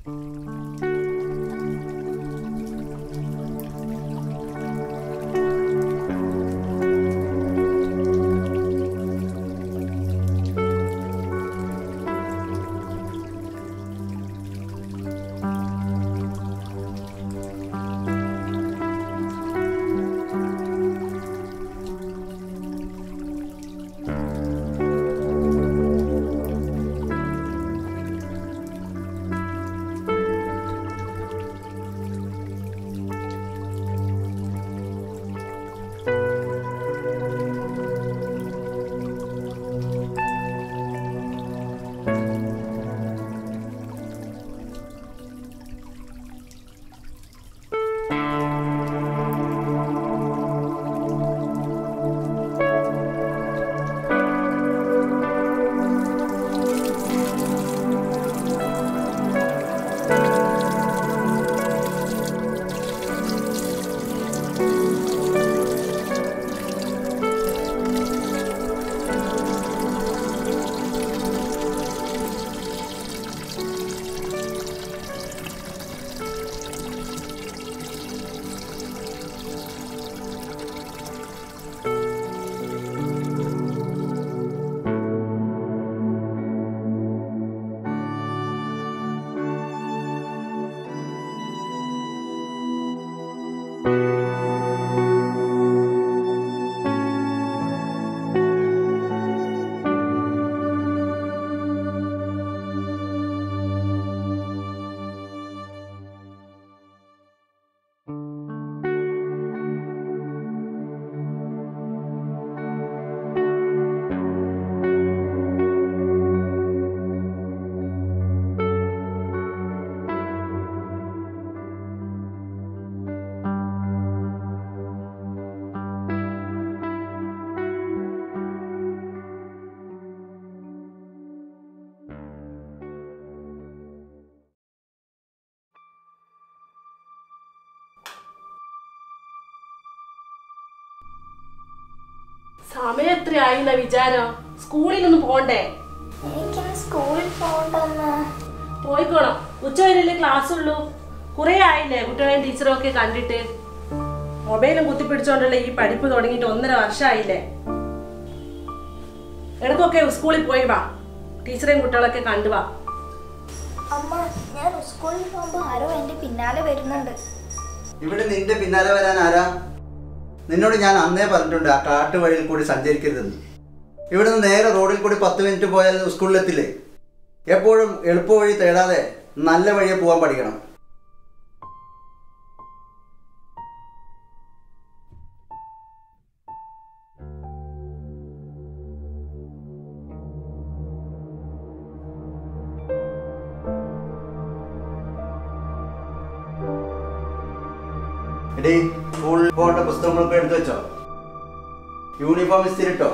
സമയം എത്രയായില്ല വിചാരം സ്കൂളിലൊന്നും പോണ്ടേ എനിക്കിന്ന് സ്കൂളിൽ പോകണ്ടെന്ന് പോയിക്കോണം ഉച്ചവരല്ലേ ക്ലാസ് ഉള്ളൂ കുറെ ആയില്ലേ കുട്ടികളെയും ടീച്ചറും ഒക്കെ കണ്ടിട്ട് മൊബൈലും കുത്തിപ്പിടിച്ചോണ്ടുള്ള ഈ പഠിപ്പ് തുടങ്ങിയിട്ട് ഒന്നര വർഷമായില്ലേ ഇടക്കൊക്കെ സ്കൂളിൽ പോയി വാ ടീച്ചറേയും കുട്ടികളൊക്കെ കണ്ടുവാ അമ്മ ഞാൻ സ്കൂളിൽ പോകുമ്പോൾ ആരോ എൻ്റെ പിന്നാലെ വരുന്നുണ്ട് ഇവിടെ നിന്റെ പിന്നാലെ വരാൻ ആരാ നിന്നോട് ഞാൻ അന്നേ പറഞ്ഞിട്ടുണ്ട് ആ കാട്ടുവഴിയിൽ കൂടി സഞ്ചരിക്കരുതെന്ന് ഇവിടുന്ന് നേരെ റോഡിൽ കൂടി പത്ത് മിനിറ്റ് പോയാൽ സ്കൂളിലെത്തില്ലേ എപ്പോഴും എളുപ്പ വഴി തേടാതെ നല്ല വഴിയെ പോകാൻ പഠിക്കണം എടീ സ്കൂളിൽ പോകേണ്ട പുസ്തകങ്ങളൊക്കെ എടുത്തു വെച്ചോ യൂണിഫോം ഇസ്തിരിട്ടോ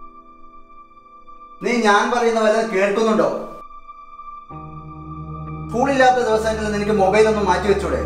നീ ഞാൻ പറയുന്ന വല്ല കേൾക്കുന്നുണ്ടോ സ്കൂളില്ലാത്ത ദിവസങ്ങളിൽ നിനക്ക് മൊബൈൽ ഒന്ന് മാറ്റി വെച്ചൂടെ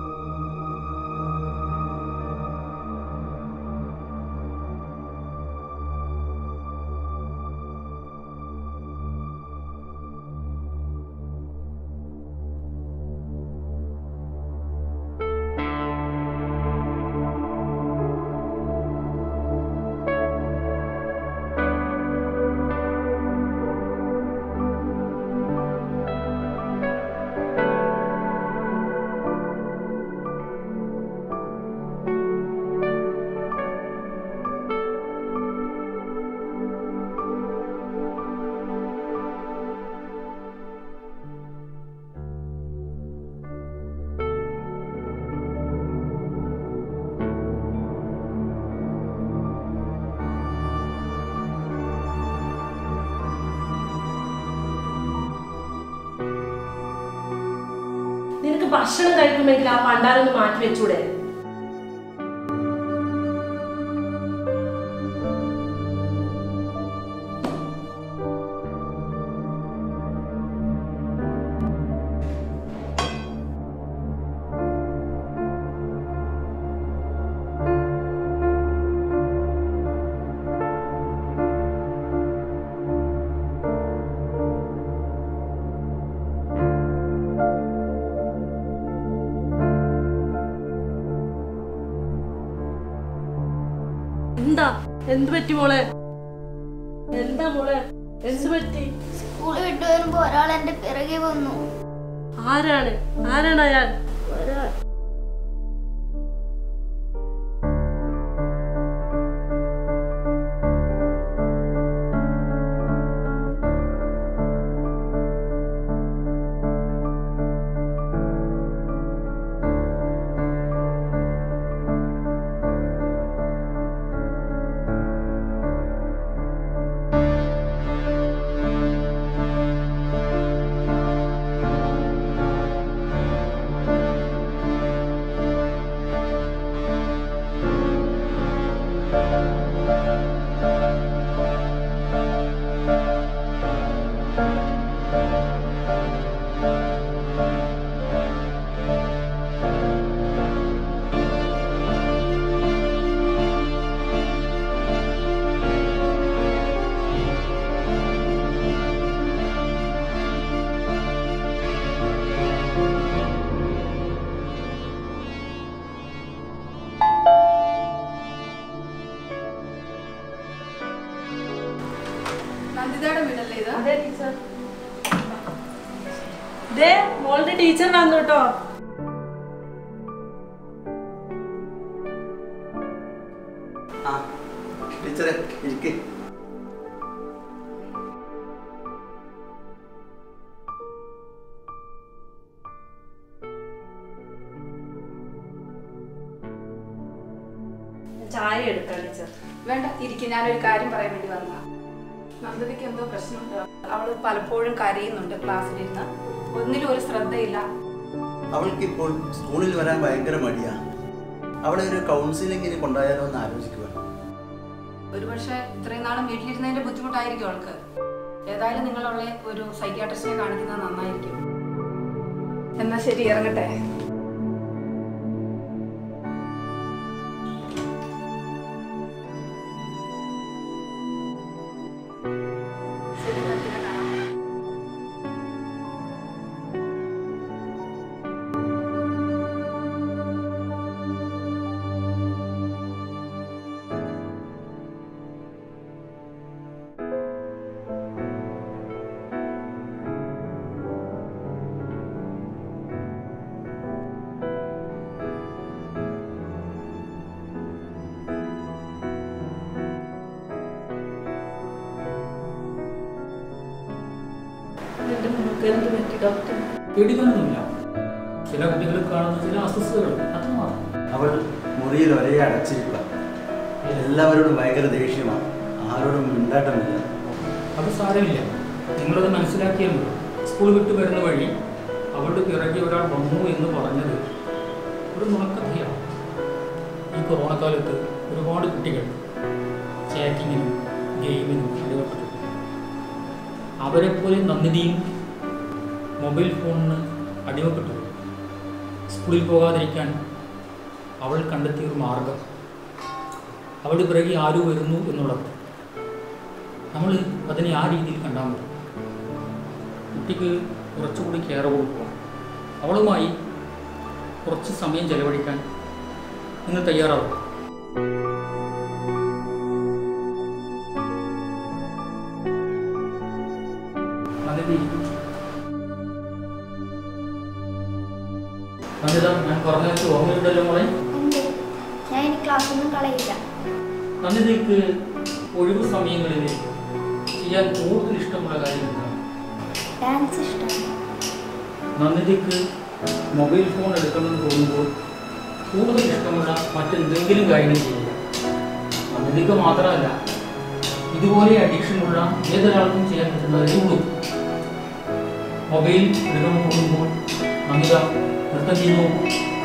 നിനക്ക് ഭക്ഷണം കഴിക്കുമെങ്കിൽ ആ പണ്ടാരൊന്ന് മാറ്റി വെച്ചൂടെ എന്ത് പറ്റി മോളെ എന്താ മോളെ എന്ത് പറ്റി സ്കൂളിൽ വിട്ടു വരുമ്പോ ഒരാൾ എന്റെ പിറകെ വന്നു ആരാണ് ആരാണ് അയാൾ ഒരാൾ നന്ദിതയുടെ വീടല്ലേ ഇത് അതെ ടീച്ചർ ദേ മോളുടെ ടീച്ചർ വന്നു കേട്ടോ ആ ടീച്ചറെ ഇരിക്ക് ചായ എടുക്കാം ടീച്ചർ വേണ്ട ഇരിക്കും ഞാനൊരു കാര്യം പറയാൻ വേണ്ടി വന്നതാ നന്ദിതയ്ക്ക് എന്തോ പ്രശ്നമുണ്ട് അവൾ പലപ്പോഴും കരയുന്നുണ്ട് ക്ലാസ്സിലിരുന്ന് ഒന്നിലും ഒരു ശ്രദ്ധയില്ല അവൾക്കിപ്പോൾ സ്കൂളിൽ വരാൻ ഭയങ്കര മടിയാ അവളെ ഒരു കൗൺസിലിങ്ങിന് കൊണ്ടുപോയാലോ എന്ന് ആലോചിക്കുക ഒരുപക്ഷെ ഇത്രയും നാളും വീട്ടിലിരുന്നതിന്റെ ബുദ്ധിമുട്ടായിരിക്കും അവൾക്ക് ഏതായാലും നിങ്ങളുള്ള ഒരു സൈക്യാട്രിസ്റ്റിനെ കാണിക്കുന്നത് നന്നായിരിക്കും എന്നാ ശരി ഇറങ്ങട്ടെ ശരി, നന്ദിതയെ കാണാം. എന്റെ മോൾക്ക് എന്ത് പറ്റി ഡോക്ടർ പേടിക്കാനൊന്നുമില്ല ചില കുട്ടികൾ കാണുന്ന ചില അസ്വസ്ഥതകൾ അത് മാത്രം അവൾ മുറിയിൽ ഒരേ അടച്ചിരിക്കുക എല്ലാവരോടും ഭയങ്കര ദേഷ്യമാണ് ആരോടും മിണ്ടാട്ടമില്ല അത് സാരമില്ല നിങ്ങളത് മനസ്സിലാക്കിയാൽ മതി സ്കൂൾ വിട്ട് വരുന്ന വഴി അവളുടെ പിറകെ ഒരാൾ വന്നു എന്ന് പറഞ്ഞത് ഒരു നുണക്കഥയാണ് ഈ കൊറോണ കാലത്ത് ഒരുപാട് കുട്ടികൾ ചാറ്റിങ്ങിനും ഗെയിമിനും അടിമപ്പെട്ടു അവരെപ്പോലെ നന്ദിനിയും മൊബൈൽ ഫോണിന് അടിമപ്പെട്ടു സ്കൂളിൽ പോകാതിരിക്കാൻ അവൾ കണ്ടെത്തിയ ഒരു മാർഗം അവളുടെ പിറകെ ആരോ വരുന്നു എന്നുള്ളത് നമ്മൾ അതിനെ ആ രീതിയിൽ കണ്ടാൽ മതി കുട്ടിക്ക് കുറച്ചുകൂടി കെയർ കൊടുക്കുക അവളുമായി കുറച്ച് സമയം ചെലവഴിക്കാൻ നിങ്ങൾ തയ്യാറാവും നന്ദിനി നന്ദിത ഞാൻ പറഞ്ഞ വെച്ച് ഓർമ്മയുണ്ടല്ലോ മോളെ ഉണ്ട് ഞാൻ ഇനി ക്ലാസ്സൊന്നും കളയില്ല നന്ദിതയ്ക്ക് ഒഴിവ് സമയങ്ങളിൽ ചെയ്യാൻ കൂടുതൽ ഇഷ്ടമുള്ള കാര്യം എന്താണ് ഡാൻസ് ഇഷ്ടമാണ് നന്ദിതയ്ക്ക് മൊബൈൽ ഫോൺ എടുക്കണമെന്ന് തോന്നുമ്പോൾ കൂടുതൽ ഇഷ്ടമുള്ള മറ്റെന്തെങ്കിലും കാര്യങ്ങൾ ചെയ്യുക നന്ദിതയ്ക്ക് മാത്രമല്ല ഇതുപോലെ അഡിക്ഷനുള്ള ഏതൊരാൾക്കും ചെയ്യാൻ പറ്റുന്നതേ ഉള്ളൂ മൊബൈൽ എടുക്കണം തോന്നുമ്പോൾ നന്ദിത നൃത്തം ചെയ്തു നോക്കും